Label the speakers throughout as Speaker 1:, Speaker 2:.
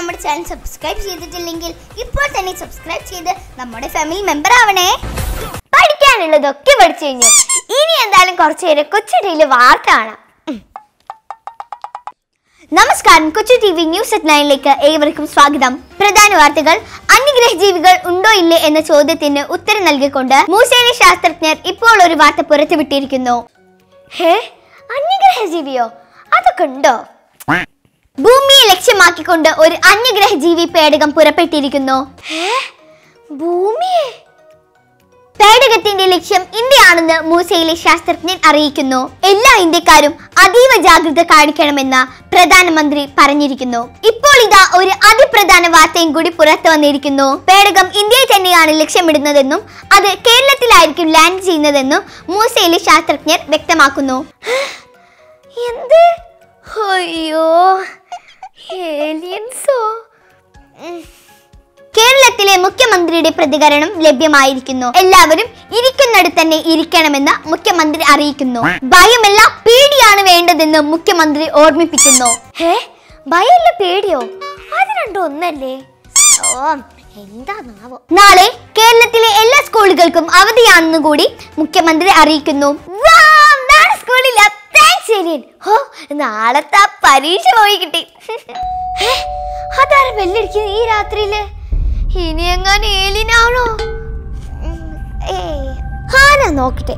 Speaker 1: നമ്മുടെ channel subscribe ചെയ്തിട്ടില്ലെങ്കിൽ ഇപ്പോൾ തന്നെ സബ്സ്ക്രൈബ് ചെയ്ത് നമ്മുടെ ഫാമിലി മെമ്പർ ആവണേ പഠിക്കാനുള്ളതൊക്കെ പഠിച്ചു കഴിഞ്ഞു ഇനി എന്തായാലും കുറച്ചു നേരം കൊച്ചുടിയിൽ വാർത്ത കാണാം ഉം. നമസ്കാരം Kochu T V news at നയനിലേക്ക് ഏവർക്കും സ്വാഗതം പ്രധാന വാർത്തകൾ അന്യഗ്രഹ ജീവികൾ ഉണ്ടോ ഇല്ലേ എന്ന ചോദ്യത്തിന് ഉത്തരം നൽകിക്കൊണ്ട് മൂസേലി ശാസ്ത്രജ്ഞർ ഇപ്പോൾ ഒരു വാർത്ത പുറത്തുവിട്ടിരിക്കുന്നു ഹേ അന്യഗ്രഹ ജീവിയോ അതൊക്കെ ഉണ്ടോ ഭൂമിയെ ലക്ഷ്യമാക്കിക്കൊണ്ട് ഒരു അന്യഗ്രഹ ജീവി പേടകം പുറപ്പെട്ടിരിക്കുന്നു ഭൂമിയെ പേടകത്തിന്റെ ലക്ഷ്യം ഇന്ത്യയാണെന്ന് മൂസയിലെ ശാസ്ത്രജ്ഞൻ അറിയിക്കുന്നു എല്ലാ ഇന്ത്യക്കാരും അതീവ ജാഗ്രത കാണിക്കണമെന്ന് പ്രധാനമന്ത്രി പറഞ്ഞിരിക്കുന്നു ഇപ്പോൾ ഇതാ ഒരു അതിപ്രധാന വാർത്തയും കൂടി പുറത്തു വന്നിരിക്കുന്നു പേടകം ഇന്ത്യയെ തന്നെയാണ് ലക്ഷ്യമിടുന്നതെന്നും അത് കേരളത്തിലായിരിക്കും ലാൻഡ് ചെയ്യുന്നതെന്നും മൂസയിലെ ശാസ്ത്രജ്ഞർ വ്യക്തമാക്കുന്നു എന്ത് അയ്യോ ഏലിയൻസോ കേരളത്തിലെ മുഖ്യമന്ത്രിയുടെ പ്രതികരണം ലഭ്യമായിരിക്കുന്നു എല്ലാവരും ഇരിക്കുന്നിടത്ത് തന്നെ ഇരിക്കണമെന്ന് മുഖ്യമന്ത്രി അറിയിക്കുന്നു ഭയമല്ല പേടിയാണ് വേണ്ടതെന്ന് മുഖ്യമന്ത്രി ഓർമ്മിപ്പിക്കുന്നു ഹേ ഭയമല്ല പേടിയോ അത് രണ്ടും ഒന്നല്ലേ ഓ എന്താണാവോ നാളെ കേരളത്തിലെ എല്ലാ സ്കൂളുകൾക്കും അവധിയാണെന്ന് കൂടി മുഖ്യമന്ത്രി അറിയിക്കുന്നു വാവ്, നാളെ സ്കൂളില്ല താങ്ക്സ് ഏലിയൻ ഹോ നാളത്തെ ആ പരീക്ഷ പോയി കിട്ടി ഹേ, അതാരാ ബെല്ലടിക്കുന്നത് ഈ രാത്രിയില് ഇനി എങ്ങാനും ഏലിനാണോ ആനാ നോക്കട്ടെ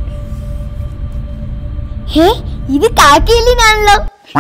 Speaker 1: ഹേ ഇത് കാക്കേലിനാണല്ലോ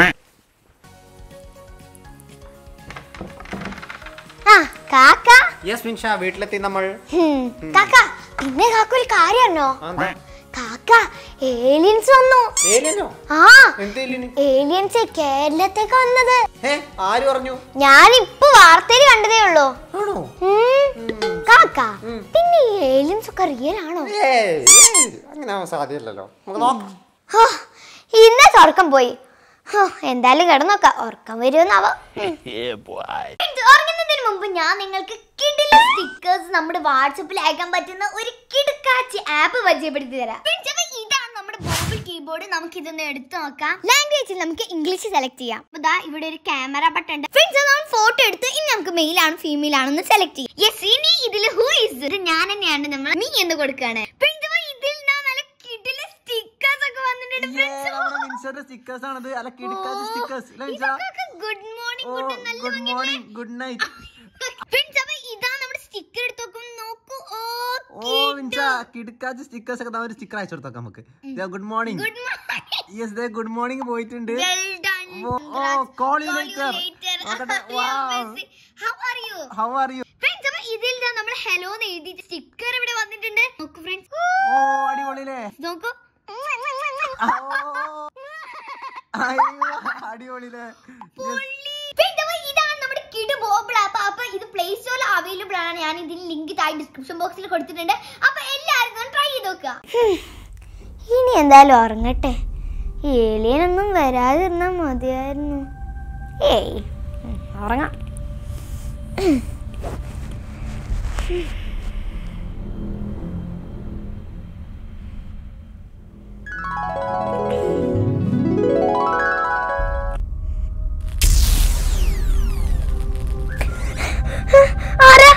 Speaker 1: ആ കാക്ക
Speaker 2: യെസ് മിൻഷ വീട്ടിലെത്തി നമ്മൾ
Speaker 1: ഹും, കാക്ക പിന്നെ കാക്ക ഒരു കാര്യമാണോ
Speaker 2: ആ, എന്താ?
Speaker 1: കാക്ക ഏലിയൻസ് വന്നു
Speaker 2: ഏലിയനോ
Speaker 1: ആ
Speaker 2: എന്ത് ഏലിയന്
Speaker 1: ഏലിയൻസ് കേരളത്തേക്ക് വന്നത്
Speaker 2: ഏ ആര് പറഞ്ഞു
Speaker 1: ഞാൻ ഇപ്പൊ വാർത്തയിൽ കണ്ടതേ ഉള്ളൂ
Speaker 2: ആണോ
Speaker 1: ഉം. കാക്ക പിന്നെ ഈ ഏലിയൻസ് ഒക്കെ റിയൽ ആണോ
Speaker 2: ഏയ്, ഏയ്, അങ്ങനെ ആവാൻ സാധ്യതയില്ലല്ലോ നമുക്ക് നോക്കാം
Speaker 1: ഹോ, ഇന്ന് തുറക്കം പോയി ഹോ, എന്തായാലും കിടന്നോക്കാം ഉറക്കം വരുമെന്നാവാം ഉറങ്ങുന്നതിന് മുമ്പ് ഞാൻ നിങ്ങൾക്ക് കിടില സ്റ്റിക്കേഴ്സ് നമ്മുടെ വാട്സപ്പിൽ അയക്കാൻ പറ്റുന്ന ഒരു കിടുക്കാച്ചി ആപ്പ് പരിചയപ്പെടുത്തി തരാം പിന്നെ ഇതാണ് നമ്മുടെ ബോബിൾ കീബോർഡ് നമുക്ക് ഇതൊന്ന് എടുത്തു നോക്കാം ലാംഗ്വേജിൽ നമുക്ക് ഇംഗ്ലീഷ് സെലക്ട് ചെയ്യാം അപ്പൊ ദാ ഇവിടെ ഒരു ക്യാമറ ബട്ടൺ ഉണ്ട് ഫ്രണ്ട്സ് നമ്മൾ ഫോട്ടോ എടുത്ത് ഇനി നമുക്ക് മെയിൽ ആണ് ഫീമെയിൽ ആണെന്ന് സെലക്ട് ചെയ്യാം യെസ് ഇനി ഇതിൽ ഹൂ ഇസ് ഇത് ഞാൻ തന്നെയാണ് നമ്മൾ നീ എന്ന് കൊടുക്കുകയാണ് Friends, അപ്പൊ ഇതിൽ ദാ നല്ല കിടില സ്റ്റിക്കേഴ്സ് ഒക്കെ വന്നിട്ടുണ്ട് ഫ്രണ്ട്സ്
Speaker 2: സ്റ്റിക്കേഴ്സ് ആണത് അല്ല കിടക്കാത്ത സ്റ്റിക്കേഴ്സ്
Speaker 1: ഗുഡ് മോർണിംഗ്
Speaker 2: ഓ
Speaker 1: ഗുഡ് നല്ല
Speaker 2: good morning good night
Speaker 1: friends അപ്പൊ ഇതാ നമ്മുടെ സ്റ്റിക്കർ എടുത്ത് നോക്കും നോക്കൂ
Speaker 2: ഓ മിൻഷ കിടക്കാത്ത സ്റ്റിക്കേഴ്സ് ഒക്കെ ഒരു സ്റ്റിക്കർ അയച്ചു കൊടുക്കാം നമുക്ക് good morning
Speaker 1: good morning
Speaker 2: yes ദേ ഗുഡ് മോർണിംഗ് പോയിട്ടുണ്ട്
Speaker 1: വെൽ ഡൺ
Speaker 2: ഓ, ഓ, call you later. നോക്കട്ടെ, wow.
Speaker 1: How are you
Speaker 2: how are you
Speaker 1: friends അപ്പൊ ഇതിൽ ദാ നമ്മൾ ഹലോ എന്ന് എഴുതി സ്റ്റിക്കർ ഇവിടെ വന്നിട്ടുണ്ട് നോക്കൂ ഫ്രണ്ട്സ്
Speaker 2: ഓ അടിപൊളിയില്ലേ
Speaker 1: നോക്കൂ
Speaker 2: ഓ, അയ്യോ, അടിപൊളിയില്ലേ
Speaker 1: Friends, അപ്പൊ ഇതാണ് നമ്മുടെ കിഡ് ബോബിൾ ആപ്പ് അപ്പൊ ഇത് പ്ലേ സ്റ്റോറിൽ അവൈലബിൾ ആണ് ഞാൻ ഇതിന് ലിങ്ക് താഴെ ഡിസ്ക്രിപ്ഷൻ ബോക്സിൽ കൊടുത്തിട്ടുണ്ട് അപ്പൊ എല്ലാവരും ട്രൈ ചെയ്ത് നോക്കുക ഇനി എന്തായാലും ഉറങ്ങട്ടെ ഏലിയനൊന്നും വരാതിരുന്നാ മതിയായിരുന്നു ഏയ് ഉം, ഉറങ്ങാം ആരാ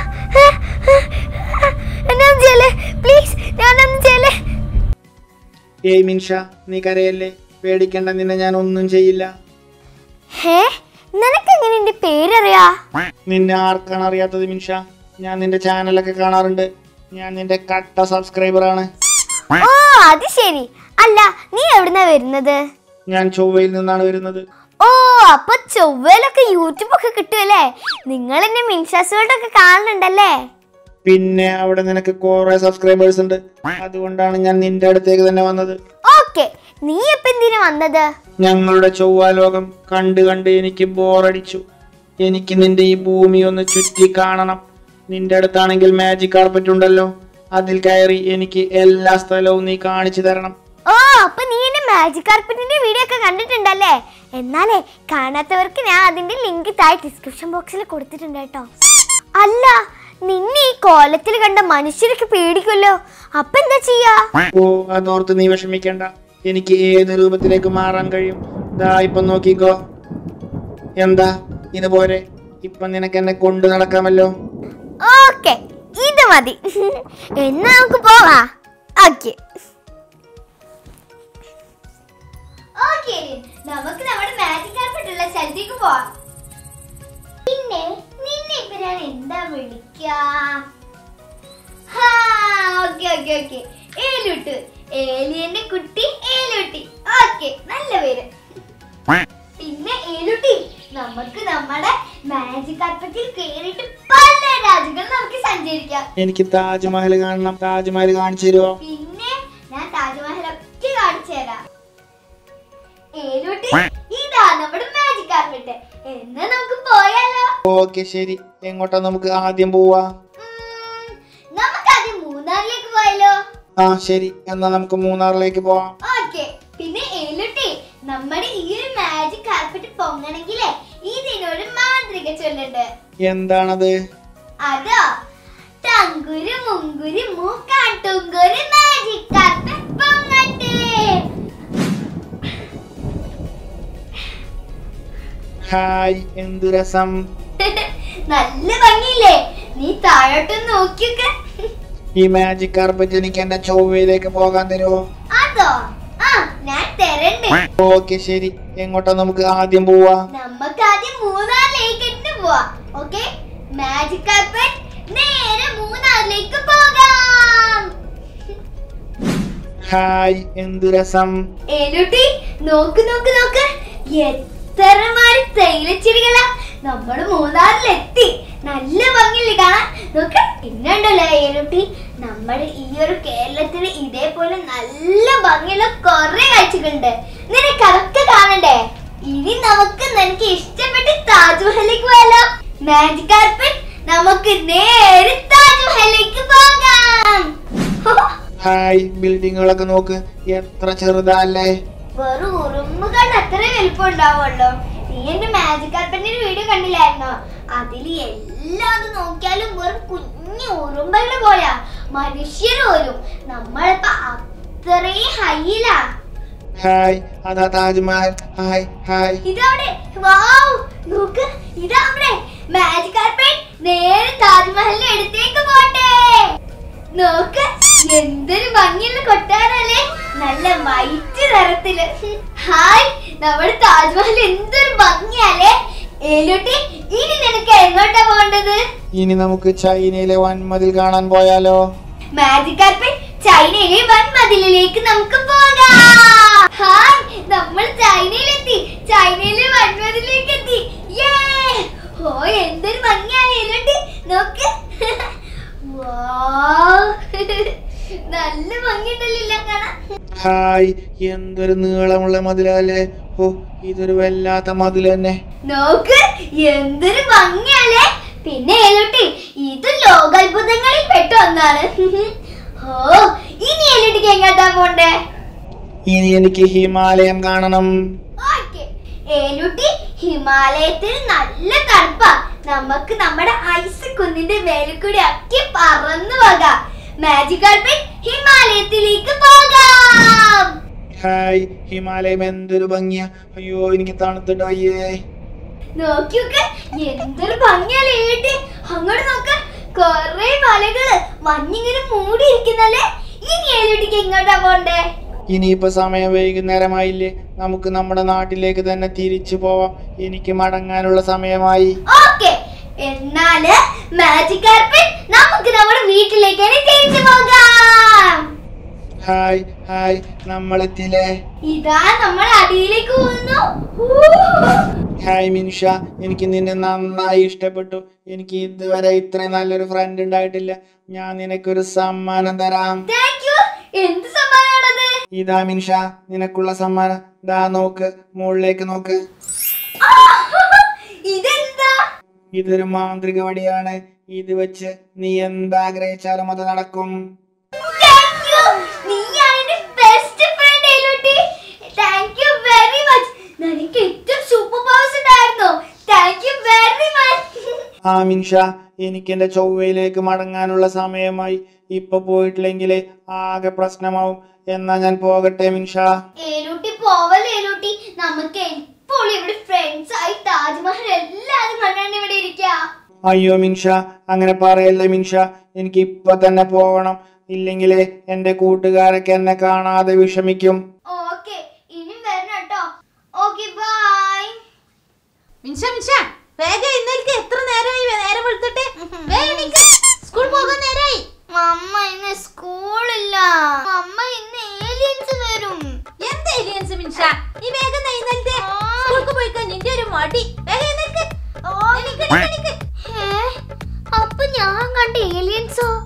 Speaker 1: എന്നാ ചെയ്യല്ലേ പ്ലീസ് ഞാനൊന്നും ചെയ്യല്ലേ
Speaker 3: ഏയ് മിൻഷ നീ കരയല്ലേ പേടിക്കണ്ട നിന്നെ ഞാൻ ഒന്നും ചെയ്യില്ല
Speaker 1: ഹേ നിനക്ക് എങ്ങനെ എന്റെ പേരറിയാ
Speaker 3: നിന്നെ ആർക്കാണ് അറിയാത്തത് മിൻഷ ഞാൻ നിന്റെ ചാനലൊക്കെ കാണാറുണ്ട് ഞാൻ നിന്റെ കട്ട സബ്സ്ക്രൈബർ ആണ്
Speaker 1: ഓ അത് ശരി അല്ല നീ എവിടുന്നാ വരുന്നത്
Speaker 3: ഞാൻ ചൊവ്വയിൽ നിന്നാണ് വരുന്നത്
Speaker 1: ഓ അപ്പൊ ചൊവ്വയിലൊക്കെ യൂട്യൂബ് ഒക്കെ കിട്ടുമല്ലേ നിങ്ങൾ എന്നെ മിൻഷാസുകളുടെ കാണുന്നുണ്ടല്ലേ
Speaker 3: പിന്നെ അവിടെ നിനക്ക് കുറെ സബ്സ്ക്രൈബേഴ്സ് ഉണ്ട് അതുകൊണ്ടാണ് ഞാൻ നിന്റെ അടുത്തേക്ക് തന്നെ വന്നത്
Speaker 1: ഓക്കെ നീ ഇപ്പൊ എന്തിനാ വന്നത്
Speaker 3: ഞങ്ങളുടെ ചൊവ്വ ലോകം കണ്ട് കണ്ട് എനിക്ക് ബോറടിച്ചു എനിക്ക് നിന്റെ ഈ ഭൂമി ഒന്ന് ചുറ്റി കാണണം നിന്റെ അടുത്താണെങ്കിൽ മാജിക് കാർപ്പറ്റ് ഉണ്ടല്ലോ അതിൽ കയറി എനിക്ക് എല്ലാ സ്ഥലവും നീ കാണിച്ചു തരണം
Speaker 1: ഓ അപ്പൊ നീ എന്റെ മാജിക് കാർപ്പറ്റിന്റെ വീഡിയോ ഒക്കെ കണ്ടിട്ടുണ്ടല്ലേ എന്നാലേ കാണാത്തവർക്ക് ഞാൻ അതിന്റെ ലിങ്ക് താഴെ ഡിസ്ക്രിപ്ഷൻ ബോക്സിൽ കൊടുത്തിട്ടുണ്ട് കേട്ടോ അല്ല നിന്നെ ഈ കോലത്തിൽ കണ്ട മനുഷ്യരൊക്കെ പേടിക്കുമല്ലോ അപ്പൊ എന്താ ചെയ്യാ
Speaker 3: ഓ അതോർത്ത് നീ വിഷമിക്കണ്ട എനിക്ക് ഏത് രൂപത്തിലേക്ക് മാറാൻ കഴിയും ദാ ഇപ്പൊ നോക്കിക്കോ എന്താ ഇതുപോലെ ഇപ്പൊ നിനക്ക് എന്നെ കൊണ്ടു നടക്കാമല്ലോ
Speaker 1: ഓക്കെ ഇത് മതി എന്നാ നമുക്ക് പോവാ ഓക്കെ ഓക്കെ നമുക്ക് നമ്മുടെ മാജിക് കാർപ്പറ്റുള്ള സ്ഥലത്തേക്ക് പോവാം പിന്നെ നിന്നെ ഇപ്പൊ ഞാൻ എന്താ വിളിക്ക ഓക്കെ ഓക്കെ ഓക്കെ ഏലുട്ട് ഏലിയന്റെ കുട്ടി ഏലുട്ടി ഓക്കെ നല്ല പേര് പിന്നെ ഏലുട്ടി നമുക്ക് നമ്മുടെ മാജിക് കാർപ്പറ്റിൽ കേറിയിട്ട് പല രാജ്യങ്ങൾ നമുക്ക് സഞ്ചരിക്കാം
Speaker 3: എനിക്ക് താജ്മഹൽ കാണണം താജ്മഹൽ കാണിച്ചു തരുമോ
Speaker 1: പിന്നെ ഞാൻ താജ്മഹൽ ഒക്കെ കാണിച്ചു തരാം ഏലുട്ടി ഇതാ നമ്മുടെ മാജിക് കാർപ്പറ്റ് എന്നാ നമുക്ക് പോയാലോ
Speaker 3: ഓക്കെ ശരി എങ്ങോട്ടാ നമുക്ക് ആദ്യം പോവാ
Speaker 1: ഉം, നമുക്കാദ്യം മൂന്നാറിലേക്ക് പോയാലോ
Speaker 3: ആ ശരി എന്നാ നമുക്ക് മൂന്നാറിലേക്ക് പോവാം
Speaker 1: ഓക്കെ പിന്നെ ഏലുട്ടി നമ്മുടെ ഈ ഒരു മാജിക് കാർപ്പറ്റ് പൊങ്ങണെങ്കിലേ ഇതിനൊരു മാന്ത്രിക ചൊല്ലുണ്ട്
Speaker 3: എന്താണത്
Speaker 1: അതോ ടങ്കുരു മുങ്കുരു മൂക്കാട്ടുങ്കുരു മാജിക് കാർപ്പറ്റ് പൊങ്ങട്ടെ
Speaker 3: ഹായ് എന്തു രസം
Speaker 1: നല്ല ഭംഗിയില്ലേ നീ താഴോട്ട് നോക്കിയൊക്കെ
Speaker 3: ഈ മാജിക് കാർപ്പറ്റ് എനിക്ക് എന്റെ ചൊവ്വയിലേക്ക് പോകാൻ തരുമോ
Speaker 1: അതോ ആ ഞാൻ തരണ്ട്
Speaker 3: ഓക്കെ ശരി എങ്ങോട്ടാ നമുക്ക് ആദ്യം പോവാ
Speaker 1: നമുക്ക് ആദ്യം മൂന്നാറിലേക്ക് തന്നെ പോവാം ഓക്കെ മാജിക് കാർപ്പറ്റ് നേരെ മൂന്നാറിലേക്ക് പോകാം
Speaker 3: ഹായ് എന്തു രസം
Speaker 1: ഏലുട്ടി നോക്ക് നോക്ക് നോക്ക് എത്രമാരി തേയിലച്ചെടികളാ നമ്മള് മൂന്നാറിലെത്തി നല്ല ഭംഗിയില്ലേ കാണാൻ നോക്ക് പിന്നുണ്ടല്ലോ ഏലുട്ടി നമ്മുടെ ഈ ഒരു കേരളത്തിൽ ഇതേപോലെ നല്ല ഭംഗിയുള്ള കുറെ കാഴ്ചകളുണ്ട് നിനക്ക് അതൊക്കെ കാണണ്ടേ ഇനി നമുക്ക് നിനക്ക് ഇഷ്ടപ്പെട്ട താജ്മഹലിലേക്ക് പോയാലോ മാജിക് കാർപ്പറ്റ് നമുക്ക് നേരെ താജ്മഹലിലേക്ക് പോകാം
Speaker 3: ഹായ് ബിൽഡിങ്ങുകളൊക്കെ നോക്ക് എത്ര ചെറുതല്ലേ
Speaker 1: വെറും ഉറുമ്പുകൾ അത്ര വലുപ്പം ഉണ്ടാവുമല്ലോ നീ എന്റെ മാജിക് കാർപ്പറ്റിന്റെ വീഡിയോ കണ്ടില്ലായിരുന്നോ അതിൽ എല്ലാം അത് നോക്കിയാലും വെറും കുഞ്ഞു ഉറുമ്പുകളെ പോലെയാ മനുഷ്യർ പോലും നമ്മളിപ്പോ അത്രയും ഹൈയിലാ
Speaker 3: ഹായ് അതാ താജ്മഹൽ ഹായ് ഹായ്
Speaker 1: ഇതവിടെ വാവ് നോക്ക് ഇതവിടെ മാജിക് കാർപ്പറ്റ് നേരെ താജ്മഹലിന്റെ അടുത്തേക്ക് പോട്ടെ നോക്ക് എന്തൊരു ഭംഗിയുള്ള കൊട്ടാരല്ലേ നല്ല വൈറ്റ് നിറത്തില് ഹായ് നമ്മുടെ താജ്മഹൽ എന്തൊരു ഭംഗിയല്ലേ ഏലുട്ടി ഇനി നിനക്ക് എങ്ങോട്ടാ പോകേണ്ടത്
Speaker 3: ഇനി നമുക്ക് ചൈനയിലെ വൻമതിൽ കാണാൻ പോയാലോ
Speaker 1: മാജിക് കാർപ്പറ്റ് ചൈനയിലെ വൻമതിലിലേക്ക് നമുക്ക് പോകാം ഹായ് നമ്മൾ ചൈനയിലെത്തി ചൈനയിലെ വൻമതിലേക്ക് എത്തി യേ ഓ എന്തൊരു ഭംഗിയാണ് ഏലുട്ടി നോക്ക് വാവ്. നല്ല ഭംഗിയുണ്ടല്ലോ കാണാൻ
Speaker 3: ഹായ് എന്തൊരു നീളമുള്ള മതിലല്ലേ ഓ ഇതൊരു വല്ലാത്ത മതിൽ തന്നെ
Speaker 1: നോക്ക് എന്തൊരു ഭംഗിയല്ലേ പിന്നെ ഏലുട്ടി ഇത് ലോകാത്ഭുതങ്ങളിൽ പെട്ട ഒന്നാണ് ഓ ഇനി ഏലുട്ടിക്ക് എങ്ങോട്ടാ പോണ്ടേ
Speaker 3: ഇനി എനിക്ക് ഹിമാലയം കാണണം
Speaker 1: ഓക്കേ. ഏലുട്ടി ഹിമാലയത്തിൽ നല്ല തണുപ്പാ നമുക്ക് നമ്മുടെ ഐസ് കുന്നിന്റെ മേലിൽ കൂടി ഒക്കെ പറന്നു പോകാം മാജിക് കാർപ്പറ്റ് ഹിമാലയത്തിലേക്ക് പോകാം
Speaker 3: ഹായ് ഹിമാലയം എന്തൊരു ഭംഗിയാ അയ്യോ എനിക്ക് തണുത്തിട്ട് വയ്യേ
Speaker 1: നോക്കിയൊക്കെ എന്തൊരു ഭംഗിയല്ലേ ഏട്ടി അങ്ങോട്ട് നോക്ക് കൊറേ മലകള് മഞ്ഞിങ്ങനെ മൂടിയിരിക്കുന്നല്ലേ ഇനി ഏലുട്ടിക്ക് എങ്ങോട്ടാ പോണ്ടേ
Speaker 3: ഇനിയിപ്പോ സമയം വൈകുന്നേരമായില്ലേ നമുക്ക് നമ്മുടെ നാട്ടിലേക്ക് തന്നെ തിരിച്ചു പോവാം എനിക്ക് മടങ്ങാനുള്ള സമയമായി
Speaker 1: ഓക്കെ എന്നാല് മാജിക് കാർപ്പറ്റ് നമുക്ക് നമ്മുടെ വീട്ടിലേക്ക് തന്നെ തിരിച്ചു പോകാം
Speaker 3: ഹായ് ഹായ് നമ്മളെത്തില്ലേ
Speaker 1: ഇതാ നമ്മൾ അടിയിലേക്ക് പോകുന്നു
Speaker 3: ഹായ് മിൻഷ എനിക്ക് നിന്നെ നന്നായി ഇഷ്ടപ്പെട്ടു എനിക്ക് ഇതുവരെ ഇത്രയും നല്ലൊരു ഫ്രണ്ട് ഉണ്ടായിട്ടില്ല ഞാൻ നിനക്കൊരു സമ്മാനം തരാം
Speaker 1: താങ്ക് യു എന്ത് സമ്മാനമാണത്
Speaker 3: ഇതാ മിൻഷ നിനക്കുള്ള സമ്മാനം ദാ നോക്ക് മുകളിലേക്ക് നോക്ക്
Speaker 1: ആ, ഇതെന്താ
Speaker 3: ഇതൊരു മാന്ത്രിക വടിയാണ് ഇത് വെച്ച് നീ എന്താഗ്രഹിച്ചാലും അത് നടക്കും
Speaker 1: താങ്ക് യു നീയാണ് എന്റെ best friend Elutti thank you very much എനിക്ക് ഏറ്റവും സൂപ്പർ പവേഴ്സ് ഉണ്ടായിരുന്നു താങ്ക് യു വെരി മച്ച്
Speaker 3: ആ മിൻഷ എനിക്ക് എന്റെ ചൊവ്വയിലേക്ക് മടങ്ങാനുള്ള സമയമായി ഇപ്പൊ പോയിട്ടില്ലെങ്കിൽ ആകെ പ്രശ്നമാവും എന്നാ ഞാൻ പോകട്ടെ മിൻഷ
Speaker 1: ഏലൂട്ടി പോവല്ലേ ഏലൂട്ടി നമുക്ക് ഇപ്പോൾ ഇവിടെ ഫ്രണ്ട്സ് ആയി താജ്മഹൽ എല്ലാരും കണ്ടാണ്ട് ഇവിടെ ഇരിക്കാം
Speaker 3: അയ്യോ മിൻഷ അങ്ങനെ പറയല്ലേ മിൻഷ എനിക്ക് ഇപ്പൊ തന്നെ പോകണം ഇല്ലെങ്കിലേ എന്റെ കൂട്ടുകാരൊക്കെ എന്നെ കാണാതെ വിഷമിക്കും
Speaker 1: ഓക്കെ ഇനി വരണം കേട്ടോ ഓക്കെ ബൈ
Speaker 4: മിൻഷ മിൻഷ വേഗം ഇന്നേക്ക് എത്ര നേരമായി നേരം വെളുത്തിട്ട് വേഗം എണീക്ക്. സ്കൂൾ പോകാൻ നേരമായി
Speaker 1: അമ്മ ഇന്ന് സ്കൂളില്ല അമ്മ ഇന്ന് ഏലിയൻസ് വരും
Speaker 4: എന്ത് ഏലിയൻസ് മിൻഷ നീ വേഗം എഴുന്നേൽക്ക് സ്കൂൾക്ക് പോയിക്കാൻ നിന്റെ ഒരു മടി വേഗം എഴുന്നേൽക്ക് എണീക്ക്, എണീക്ക്, എണീക്ക്.
Speaker 1: ഹേ, അപ്പൊ ഞാൻ കണ്ട ഏലിയൻസോ